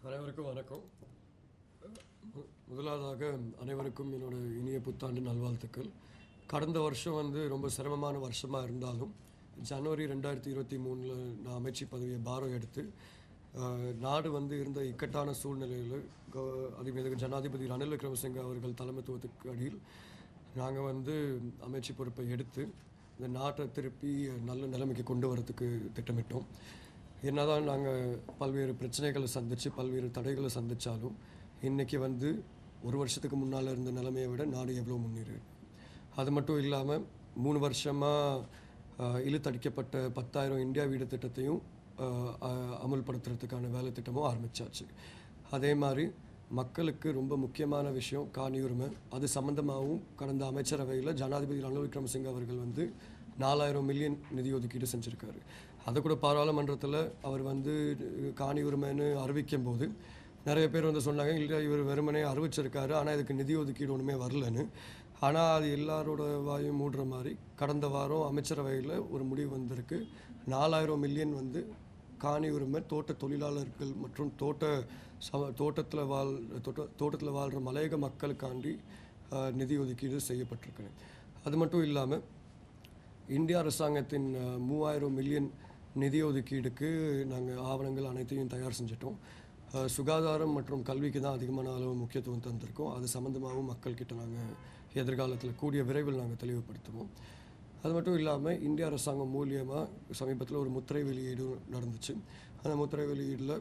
அனைவருக்கும் வணக்கம் மு- முதலாவதாக அனைவருக்கும் என்னோட இனிய புத்தாண்டு நல்வாழ்த்துக்கள் கடந்த வருஷம் வந்து ரொம்ப சிரமமான வருஷமாக இருந்தாலும் ஜனவரி ரெண்டாயிரத்தி இருபத்தி மூணில் நான் அமைச்சு பதவியை பாரம் எடுத்து அஹ், நாடு வந்து இருந்த இக்கட்டான சூழ்நிலையில் அதிபர் ஜனாதிபதி ரணில் விக்ரமசிங்க அவர்கள் தலைமைத்துவத்துக்கு அடியில் நாங்கள் வந்து அமைச்சு பொறுப்பை எடுத்து இந்த நாட்டை திருப்பி நல்ல நிலைமைக்கு கொண்டு வரதுக்கு திட்டமிட்டோம் என்னதான் நாங்கள் பல்வேறு பிரச்சனைகளை சந்தித்து பல்வேறு தடைகளை சந்தித்தாலும் இன்றைக்கி வந்து ஒரு வருஷத்துக்கு முன்னால் இருந்த நிலைமையை விட நாடு எவ்வளோ முன்னேறி அது மட்டும் இல்லாமல் மூணு வருஷமாக இழுத்தடிக்கப்பட்ட பத்தாயிரம் இந்தியா வீடு திட்டத்தையும் ஆஹ், அ- அமுல்படுத்துறதுக்கான வேலை திட்டமும் ஆரம்பிச்சாச்சு அதே மாதிரி மக்களுக்கு ரொம்ப முக்கியமான விஷயம் காணி உரிமை அது சம்மந்தமாகவும் கடந்த அமைச்சரவையில் ஜனாதிபதி ரணில் விக்ரமசிங்க அவர்கள் வந்து நாலாயிரம் மில்லியன் நிதி ஒதுக்கீடு செஞ்சுருக்காரு அதை கூட பாராளுமன்றத்தில் அவர் வந்து காணி உரிமைன்னு அறிவிக்கும் போது நிறைய பேர் வந்து சொன்னாங்க இல்லை இவர் வெறுமனே அறிவிச்சிருக்காரு ஆனால் இதுக்கு நிதி ஒதுக்கீடு ஒன்றுமே வரலன்னு ஆனால் அது எல்லாரோட வாயும் மூடுற மாதிரி கடந்த வாரம் அமைச்சரவையில் ஒரு முடிவு வந்திருக்கு நாலாயிரம் மில்லியன் வந்து காணி உரிமை தோட்ட தொழிலாளர்கள் மற்றும் தோட்ட சம தோட்டத்தில் வாழ் தோட்ட தோட்டத்தில் வாழ்கிற மலையக மக்களுக்காண்டி ஆஹ், நிதி ஒதுக்கீடு செய்யப்பட்டிருக்கு அது மட்டும் இல்லாமல் இந்திய அரசாங்கத்தின் அஹ், மூவாயிரம் மில்லியன் நிதி ஒதுக்கீடுக்கு நாங்கள் ஆவணங்கள் அனைத்தையும் தயார் செஞ்சிட்டோம் அஹ், சுகாதாரம் மற்றும் கல்விக்கு தான் அதிகமான அளவு முக்கியத்துவம் தந்திருக்கோம் அது சம்மந்தமாகவும் மக்கள்கிட்ட நாங்கள் எதிர்காலத்தில் கூடிய விரைவில் நாங்கள் தெளிவுபடுத்துவோம் அது மட்டும் இல்லாமல் இந்திய அரசாங்கம் மூலியமாக சமீபத்தில் ஒரு முத்திரை வெளியீடு நடந்துச்சு அந்த முத்திரை வெளியீடில்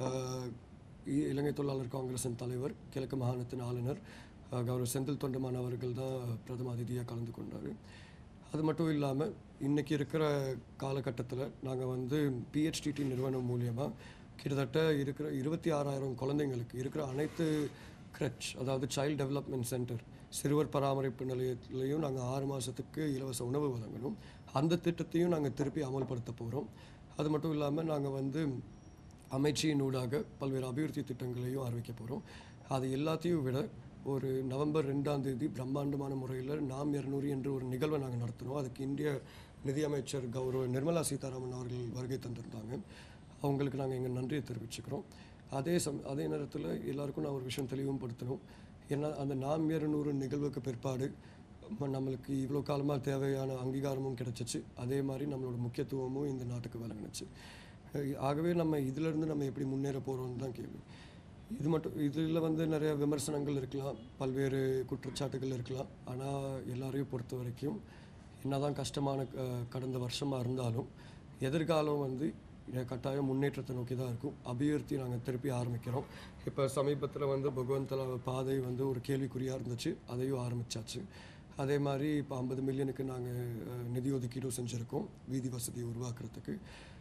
இலங்கை தொழிலாளர் காங்கிரஸின் தலைவர் கிழக்கு மாகாணத்தின் ஆளுநர் அஹ், கௌரவ செந்தில் தொண்டமான் அவர்கள் தான் பிரதம அதிதியாக கலந்து கொண்டார் அது மட்டும் இல்லாமல் இன்றைக்கி இருக்கிற காலகட்டத்தில் நாங்கள் வந்து பிஹெச்டிடி நிறுவனம் மூலியமாக கிட்டத்தட்ட இருக்கிற இருபத்தி ஆறாயிரம் குழந்தைங்களுக்கு இருக்கிற அனைத்து கிரச் அதாவது சைல்டு டெவலப்மெண்ட் சென்டர் சிறுவர் பராமரிப்பு நிலையத்திலையும் நாங்கள் ஆறு மாதத்துக்கு இலவச உணவு வழங்கணும் அந்த திட்டத்தையும் நாங்கள் திருப்பி அமல்படுத்த போகிறோம் அது மட்டும் இல்லாமல் நாங்கள் வந்து அமைச்சியினூடாக பல்வேறு அபிவிருத்தி திட்டங்களையும் அறிவிக்க போகிறோம் அது எல்லாத்தையும் விட ஒரு நவம்பர் ரெண்டாம் தேதி பிரம்மாண்டமான முறையில் நாம் இரநூறு என்ற ஒரு நிகழ்வை நாங்கள் நடத்தினோம் அதுக்கு இந்திய நிதியமைச்சர் கௌரவ நிர்மலா சீதாராமன் அவர்கள் வருகை தந்திருந்தாங்க அவங்களுக்கு நாங்கள் எங்கள் நன்றியை தெரிவிச்சுக்கிறோம் அதே சம் அதே நேரத்தில் எல்லாருக்கும் நான் ஒரு விஷயம் தெளிவும் படுத்தணும் ஏன்னா அந்த நாம் இரநூறு நிகழ்வுக்கு பிற்பாடு ம- நம்மளுக்கு இவ்வளோ காலமாக தேவையான அங்கீகாரமும் கிடைச்சிச்சு அதே மாதிரி நம்மளோட முக்கியத்துவமும் இந்த நாட்டுக்கு விளங்குனுச்சு அஹ் ஆகவே நம்ம இதிலிருந்து நம்ம எப்படி முன்னேற போகிறோம்னு தான் கேள்வி இது மட்டும் இதில் வந்து நிறைய விமர்சனங்கள் இருக்கலாம் பல்வேறு குற்றச்சாட்டுகள் இருக்கலாம் ஆனால் எல்லாரையும் பொறுத்த வரைக்கும் என்னதான் கஷ்டமான அஹ், கடந்த வருஷமாக இருந்தாலும் எதிர்காலம் வந்து இத கட்டாயம் முன்னேற்றத்தை நோக்கி தான் இருக்கும் அபிவிருத்தி நாங்கள் திருப்பி ஆரம்பிக்கிறோம் இப்போ சமீபத்தில் வந்து பகவந்தலா பாதை வந்து ஒரு கேள்விக்குறியாக இருந்துச்சு அதையும் ஆரம்பிச்சாச்சு அதே மாதிரி இப்போ ஐம்பது மில்லியனுக்கு நாங்கள் நிதி ஒதுக்கீடும் செஞ்சுருக்கோம் வீதி வசதியை உருவாக்குறதுக்கு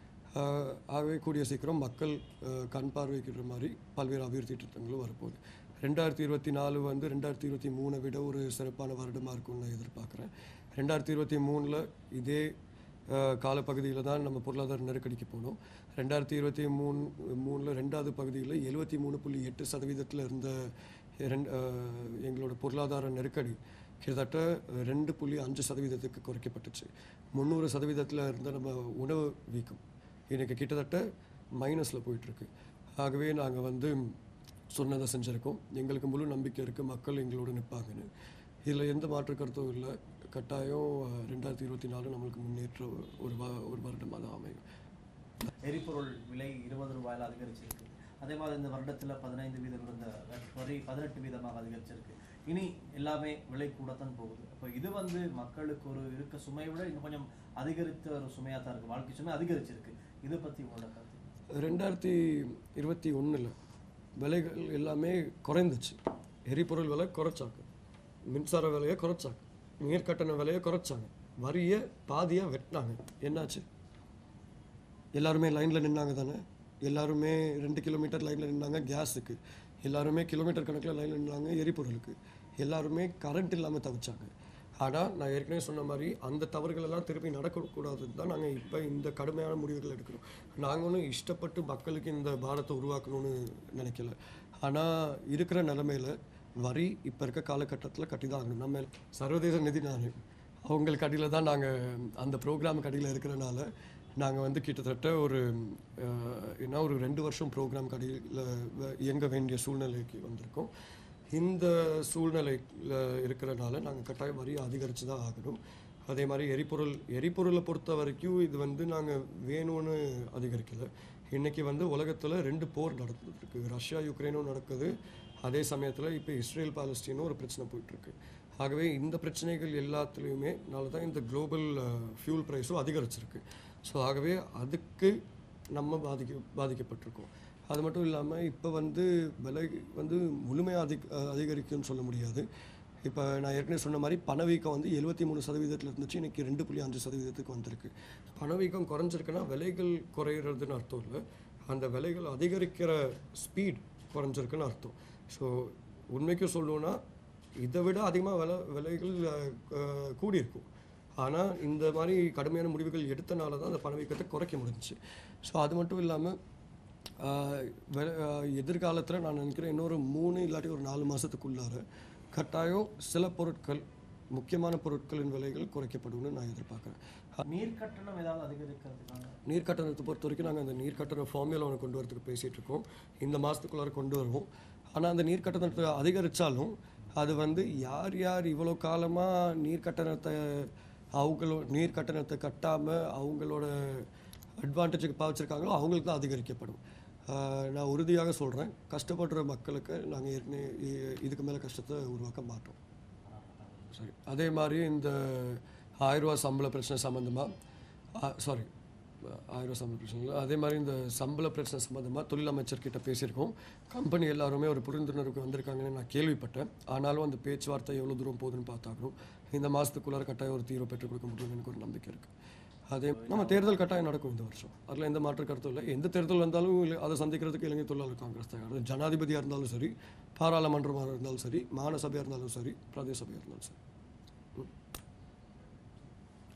ஆஹ் ஆகவே கூடிய சீக்கிரம் மக்கள் ஆஹ் கண் பார்வைக்கிற மாதிரி பல்வேறு அபிவிருத்தி திட்டங்களும் வரப்போகுது ரெண்டாயிரத்தி இருபத்தி நாலு வந்து ரெண்டாயிரத்தி இருபத்தி மூணை விட ஒரு சிறப்பான வருடமாக இருக்கும்னு நான் எதிர்பார்க்குறேன் ரெண்டாயிரத்தி இருபத்தி மூணில் இதே காலப்பகுதியில் தான் நம்ம பொருளாதார நெருக்கடிக்கு போனோம் ரெண்டாயிரத்தி இருபத்தி மூணு மூணில் ரெண்டாவது பகுதியில் எழுபத்தி மூணு புள்ளி எட்டு சதவீதத்தில் இருந்த ரெண்டு ஆஹ் எங்களோட பொருளாதார நெருக்கடி கிட்டத்தட்ட ரெண்டு புள்ளி அஞ்சு சதவீதத்துக்கு குறைக்கப்பட்டுச்சு முந்நூறு சதவீதத்தில் இருந்த நம்ம உணவு வீக்கம் இன்னைக்கு கிட்டத்தட்ட மைனஸில் போயிட்டுருக்கு ஆகவே நாங்கள் வந்து சொன்னதை செஞ்சுருக்கோம் எங்களுக்கு முழு நம்பிக்கை இருக்குது மக்கள் எங்களோட நிற்பாங்கன்னு இதில் எந்த மாற்று கருத்தும் இல்லை கட்டாயம் அஹ், ரெண்டாயிரத்தி இருபத்தி நாலு நம்மளுக்கு முன்னேற்ற ஒரு வ ஒரு வருடமாக தான் அமையும் எரிபொருள் விலை இருபது ரூபாயில் அதிகரிச்சிருக்கு அதே மாதிரி இந்த வருடத்தில் பதினைந்து வீதம் இருந்த வரி பதினெட்டு வீதமாக அதிகரிச்சிருக்கு இனி எல்லாமே விலை கூடத்தான் போகுது அப்போ இது வந்து மக்களுக்கு ஒரு இருக்க சுமையை விட இன்னும் கொஞ்சம் அதிகரித்த ஒரு சுமையாக தான் இருக்குது வாழ்க்கை சுமை அதிகரிச்சிருக்கு இதை பற்றி உங்களோட கருத்து ரெண்டாயிரத்தி இருபத்தி ஒன்றில் விலைகள் எல்லாமே குறைந்துச்சு எரிபொருள் விலை குறைச்சாங்க மின்சார விலையை குறைச்சாங்க நீர் கட்டண விலையை குறைச்சாங்க வரியை பாதியாக வெட்டினாங்க என்னாச்சு எல்லாருமே லைனில் நின்னாங்க தானே எல்லாருமே ரெண்டு கிலோமீட்டர் லைனில் நின்னாங்க கேஸுக்கு எல்லாருமே கிலோமீட்டர் கணக்கில் லைனில் நின்னாங்க எரிபொருளுக்கு எல்லாருமே கரண்ட் இல்லாமல் தவிச்சாங்க ஆனால் நான் ஏற்கனவே சொன்ன மாதிரி அந்த தவறுகள் எல்லாம் திருப்பி நடக்கக்கூடாதுன்னு தான் நாங்கள் இப்போ இந்த கடுமையான முடிவுகள் எடுக்கிறோம் நாங்கள் ஒன்றும் இஷ்டப்பட்டு மக்களுக்கு இந்த பாரத்தை உருவாக்கணும்னு நினைக்கல ஆனால் இருக்கிற நிலமையில வரி இப்போ இருக்க காலகட்டத்தில் கட்டி தான் ஆகணும் நம்ம சர்வதேச நிதி நாணயம் அவங்களுக்கு அடியில் தான் நாங்கள் அந்த ப்ரோக்ராமுக்கு அடியில் இருக்கிறனால நாங்கள் வந்து கிட்டத்தட்ட ஒரு அஹ், என்ன ஒரு ரெண்டு வருஷம் ப்ரோக்ராம் கடையில் இயங்க வேண்டிய சூழ்நிலைக்கு வந்திருக்கோம் இந்த சூழ்நிலையில் இருக்கிறனால நாங்கள் கட்டாயம் வரி அதிகரித்து தான் ஆகணும் அதே மாதிரி எரிபொருள் எரிபொருளை பொறுத்த வரைக்கும் இது வந்து நாங்கள் வேணும்னு அதிகரிக்கல இன்னைக்கு வந்து உலகத்தில் ரெண்டு போர் நடந்துட்டு இருக்கு ரஷ்யா யுக்ரைனும் நடக்குது அதே சமயத்தில் இப்போ இஸ்ரேல் பாலஸ்தீனும் ஒரு பிரச்சனை போயிட்டுருக்கு ஆகவே இந்த பிரச்சனைகள் எல்லாத்துலேயுமே நால தான் இந்த குளோபல் ஃபியூல் ப்ரைஸும் அதிகரிச்சிருக்கு ஸோ ஆகவே அதுக்கு நம்ம பாதிக்க பாதிக்கப்பட்டிருக்கோம் அது மட்டும் இல்லாமல் இப்போ வந்து விலை வந்து முழுமையாக அதிக அதிகரிக்கும்னு சொல்ல முடியாது இப்போ நான் ஏற்கனவே சொன்ன மாதிரி பணவீக்கம் வந்து எழுபத்தி மூணு சதவீதத்தில் இருந்துச்சு இன்னைக்கு ரெண்டு புள்ளி அஞ்சு சதவீதத்துக்கு வந்திருக்கு பணவீக்கம் குறைஞ்சிருக்குன்னா விலைகள் குறையிறதுன்னு அர்த்தம் இல்லை அந்த விலைகள் அதிகரிக்கிற ஸ்பீட் குறைஞ்சிருக்குன்னு அர்த்தம் ஸோ உண்மைக்கும் சொல்லணும்னா இதை விட அதிகமாக விலை விலைகள் அஹ், அஹ், கூடியிருக்கும் ஆனால் இந்த மாதிரி கடுமையான முடிவுகள் எடுத்தனால தான் அந்த பணவீக்கத்தை குறைக்க முடிஞ்சுச்சு ஸோ அது மட்டும் இல்லாமல் எதிர்காலத்தில் நான் நினைக்கிறேன் இன்னொரு மூணு இல்லாட்டி ஒரு நாலு மாதத்துக்குள்ளார கட்டாயம் சில பொருட்கள் முக்கியமான பொருட்களின் விலைகள் குறைக்கப்படும்னு நான் எதிர்பார்க்குறேன் நீர் கட்டணம் ஏதாவது அதிகரிக்கிறதுக்கான நீர் கட்டணத்தை பொறுத்த வரைக்கும் நாங்கள் அந்த நீர் கட்டண ஃபார்முலா ஒன்று கொண்டு வரதுக்கு பேசிகிட்டு இருக்கோம் இந்த மாதத்துக்குள்ளார கொண்டு வருவோம் ஆனால் அந்த நீர் கட்டணத்தை அதிகரித்தாலும் அது வந்து யார் யார் இவ்வளோ காலமாக நீர் கட்டணத்தை அவங்களோட நீர் கட்டணத்தை கட்டாமல் அவங்களோட அட்வான்டேஜுக்கு பாவிச்சிருக்காங்களோ அவங்களுக்கு தான் அதிகரிக்கப்படும் ஆஹ் நான் உறுதியாக சொல்கிறேன் கஷ்டப்படுற மக்களுக்கு நாங்கள் ஏற்கனவே இ- இதுக்கு மேலே கஷ்டத்தை உருவாக்க மாட்டோம் சரி அதே மாதிரி இந்த ஆயிரரூவா சம்பள பிரச்சனை சம்மந்தமாக சாரி ஆயிரரூவா சம்பள பிரச்சனை இல்லை அதே மாதிரி இந்த சம்பள பிரச்சனை சம்மந்தமாக தொழில் அமைச்சர்கிட்ட பேசியிருக்கோம் கம்பெனி எல்லாருமே ஒரு புரிந்துணர்வுக்கு வந்திருக்காங்கன்னு நான் கேள்விப்பட்டேன் ஆனாலும் அந்த பேச்சுவார்த்தை எவ்வளோ தூரம் போகுதுன்னு பார்த்தாக்கணும் இந்த மாதத்துக்குள்ளார கட்டாயம் ஒரு தீர்வு பெற்றுக் கொடுக்க முடியும்னு எனக்கு ஒரு நம்பிக்கை இருக்குது அதே நம்ம தேர்தல் கட்டாயம் நடக்கும் இந்த வருஷம் அதில் எந்த மாற்று கருத்தும் இல்லை எந்த தேர்தல் வந்தாலும் இல்லை அதை சந்திக்கிறதுக்கு இலங்கை தொழிலாளர் காங்கிரஸ் தயார் அது ஜனாதிபதியாக இருந்தாலும் சரி பாராளுமன்றமாக இருந்தாலும் சரி மாநில சபையாக இருந்தாலும் சரி பிரதேச சபையாக இருந்தாலும் சரி